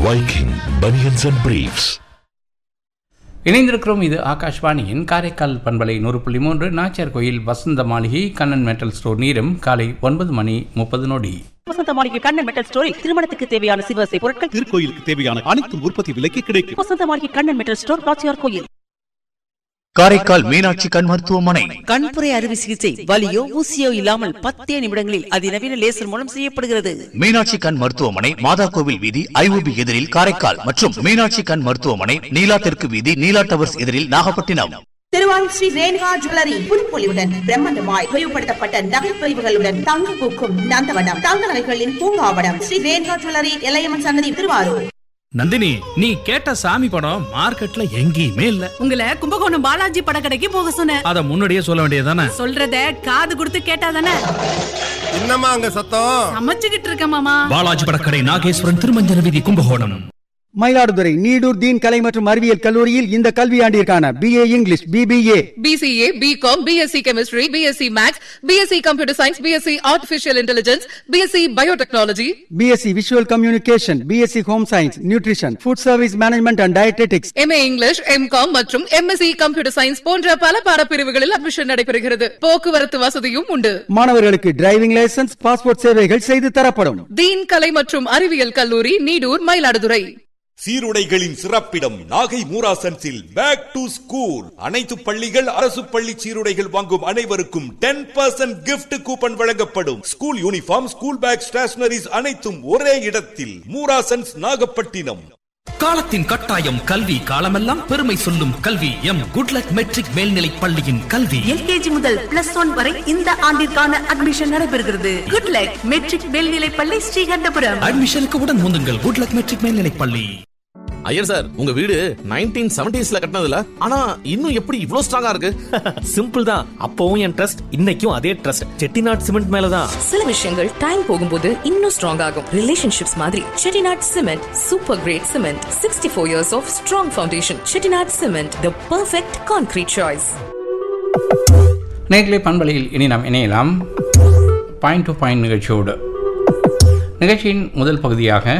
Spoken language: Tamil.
Viking Bunions and Briefs. இணைந்திருக்கிறோம் இது ஆகாஷ்வாணியின் காரைக்கால் பண்பலை நூறு புள்ளி மூன்று நாச்சியார் கோயில் வசந்த மாளிகை கண்ணன் மெட்டல் ஸ்டோர் நீரம் காலை ஒன்பது மணி முப்பது நொடி வசந்த மாளிகை கண்ணன் மெட்டல் ஸ்டோரில் திருமணத்துக்கு தேவையான சிவசை பொருட்கள் திருக்கோயிலுக்கு தேவையான அனைத்தும் உற்பத்தி விலைக்கு கிடைக்கும் வசந்த மாளிகை கண்ணன் மெட்டல் ஸ்டோர் நாச்சியார் கோயில் காரைக்கால் மீனாட்சி கண் மருத்துவமனை கண்புரை அறுவை சிகிச்சை வலியோ ஊசியோ இல்லாமல் பத்தே நிமிடங்களில் அதிநவீன லேசர் மூலம் செய்யப்படுகிறது மீனாட்சி கண் மருத்துவமனை மாதா கோவில் வீதி ஐஓபி எதிரில் காரைக்கால் மற்றும் மீனாட்சி கண் மருத்துவமனை நீலா தெற்கு வீதி நீலா டவர்ஸ் எதிரில் நாகப்பட்டினம் திருவாரூர் ஸ்ரீ ரேணுகா ஜுவல்லரி புதுப்பொலிவுடன் பிரம்மாண்டமாய் விரிவுபடுத்தப்பட்ட நகைப்பொழிவுகளுடன் தங்க பூக்கும் நந்தவனம் தங்க நகைகளின் பூங்காவனம் ஸ்ரீ ரேணுகா ஜுவல்லரி எல்லையம்மன் சன்னதி திருவாரூர் நந்தினி நீ கேட்ட சாமி படம் மார்க்கெட்ல எங்கேயுமே இல்ல உங்களை கும்பகோணம் பாலாஜி படக்கடைக்கு போக சொன்னேன் அத முன்னாடியே சொல்ல வேண்டியதானே சொல்றத காது கொடுத்து கேட்டாதானே என்னம்மா அங்க சத்தம் சமைச்சுக்கிட்டு இருக்க மாமா பாலாஜி படக்கடை நாகேஸ்வரன் திருமஞ்சன வீதி கும்பகோணம் மயிலாடுதுறை நீடூர் தீன் கலை மற்றும் அறிவியல் கல்லூரியில் இந்த கல்வியாண்டிற்கான BA English BBA BCA, BCom, BSc Chemistry, BSc Maths, BSc Computer Science, BSc Artificial Intelligence, BSc Biotechnology, BSc visual communication BSc home science nutrition food service management and dietetics MA English, MCom மற்றும் MSc Computer Science போன்ற பல பாடப்பிரிவுகளில் அட்மிஷன் நடைபெறுகிறது போக்குவரத்து வசதியும் உண்டு மாணவர்களுக்கு டிரைவிங் லைசன்ஸ் பாஸ்போர்ட் சேவைகள் செய்து தரப்படும் தீன் கலை மற்றும் அறிவியல் கல்லூரி நீடூர் மயிலாடுதுறை சீருடைகளின் சிறப்பிடம் நாகை மூராசன்ஸில் பேக் டு ஸ்கூல் அனைத்து பள்ளிகள் அரசு பள்ளி சீருடைகள் வாங்கும் அனைவருக்கும் டென் பர்சன்ட் கிஃப்ட் கூப்பன் வழங்கப்படும் school uniform school bag stationeries அனைத்தும் ஒரே இடத்தில் மூராசன்ஸ் நாகப்பட்டினம் காலத்தின் கட்டாயம் கல்வி காலமெல்லாம் பெருமை சொல்லும் கல்வி எம் குட்லக் மெட்ரிக் மேல்நிலை பள்ளியின் கல்வி எல்கேஜி முதல் பிளஸ் ஒன் வரை இந்த ஆண்டிற்கான அட்மிஷன் நடைபெறுகிறது குட் லக் மெட்ரிக் மேல்நிலை பள்ளி ஸ்ரீகண்டபுரம் அட்மிஷனுக்கு உடன் முந்துங்கள் குட்லக் மெட்ரிக் மேல்நிலை பள்ளி ஐயர் சார் உங்க வீடு நைன்டீன் செவன்டிஸ்ல கட்டினதுல ஆனா இன்னும் எப்படி இவ்ளோ ஸ்ட்ராங்கா இருக்கு சிம்பிள் தான் அப்பவும் என் ட்ரஸ்ட் இன்னைக்கும் அதே ட்ரஸ்ட் செட்டிநாட் சிமெண்ட் மேலதான் சில விஷயங்கள் டைம் போகும்போது இன்னும் ஸ்ட்ராங் ஆகும் ரிலேஷன்ஷிப்ஸ் மாதிரி Chettinad cement super grade cement sixty four years of strong foundation Chettinad cement the perfect concrete choice நேர்களை பண்பலையில் இனி நாம் இணையலாம் பாயிண்ட் டு பாயிண்ட் நிகழ்ச்சியோடு நிகழ்ச்சியின் முதல் பகுதியாக